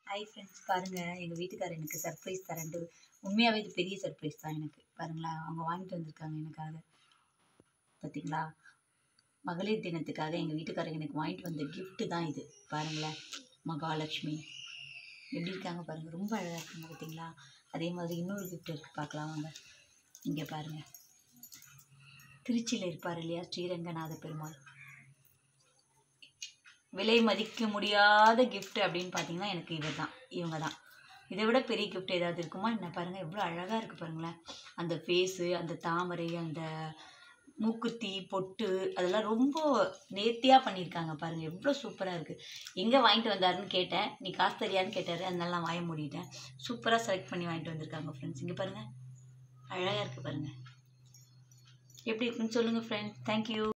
hi friends பாருங்கள் எங்கள் வீட்டுக்காரர் எனக்கு சர்ப்ரைஸ் தரேன்ட்டு உண்மையாகவே இது பெரிய சர்ப்ரைஸ் தான் எனக்கு பாருங்களேன் அவங்க வாங்கிட்டு வந்திருக்காங்க எனக்காக பார்த்தீங்களா மகளிர் தினத்துக்காக எங்கள் வீட்டுக்காரங்க எனக்கு வாங்கிட்டு வந்த gift தான் இது பாருங்களேன் மகாலட்சுமி எப்படி இருக்காங்க பாருங்கள் ரொம்ப அழகாக இருக்காங்க பார்த்தீங்களா அதே மாதிரி இன்னொரு gift இருக்குது பார்க்கலாம் வாங்க இங்கே பாருங்கள் திருச்சியில் இருப்பார் இல்லையா ஸ்ரீரங்கநாத பெருமாள் விலை மதிக்க முடியாத gift அப்படின்னு பார்த்தீங்கன்னா எனக்கு இவர் தான் இவங்க தான் இதை விட பெரிய gift ஏதாவது இருக்குமா என்ன பாருங்கள் எவ்வளோ அழகாக இருக்குது பாருங்களேன் அந்த ஃபேஸு அந்த தாமரை அந்த மூக்குத்தி பொட்டு அதெல்லாம் ரொம்ப நேர்த்தியாக பண்ணியிருக்காங்க பாருங்கள் எவ்வளோ சூப்பராக இருக்குது எங்கே வாங்கிட்டு வந்தாருன்னு கேட்டேன் நீ காசு தரியான்னு கேட்டார் அதனால நான் வாய மூடிட்டேன் சூப்பராக செலக்ட் பண்ணி வாங்கிட்டு வந்திருக்காங்க ஃப்ரெண்ட்ஸ் இங்கே பாருங்கள் அழகாக இருக்குது பாருங்கள் எப்படி இருக்குன்னு சொல்லுங்கள் ஃப்ரெண்ட்ஸ் தேங்க்யூ